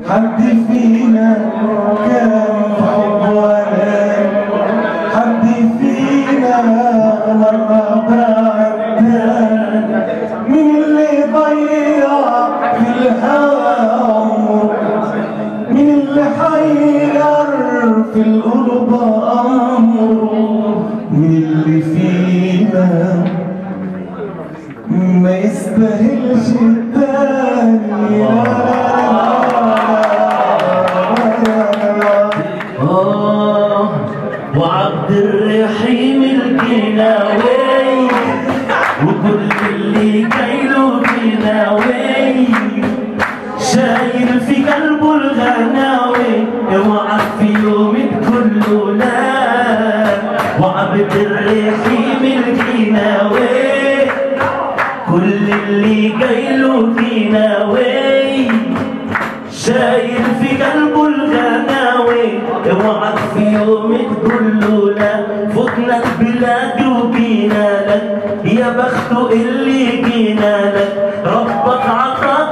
حد فينا كان في حب ولا حد فينا مرة بعد مين اللي ضيع في الهوى عمره مين اللي حير في القلوب أمره مين اللي فينا ما يستاهلش التاني لا آه وعبد الرحيم الجناوي وكل اللي جايله جناوي شايل في قلبه الغناوي اوعى في يوم كله لا وعبد الرحيم الجناوي كل اللي جايله جناوي شايل في قلبه الغناوي اوعى في يوم تقول له لا فوتنا البلاد وجينا لك يا بخته اللي جينا لك ربك عطاك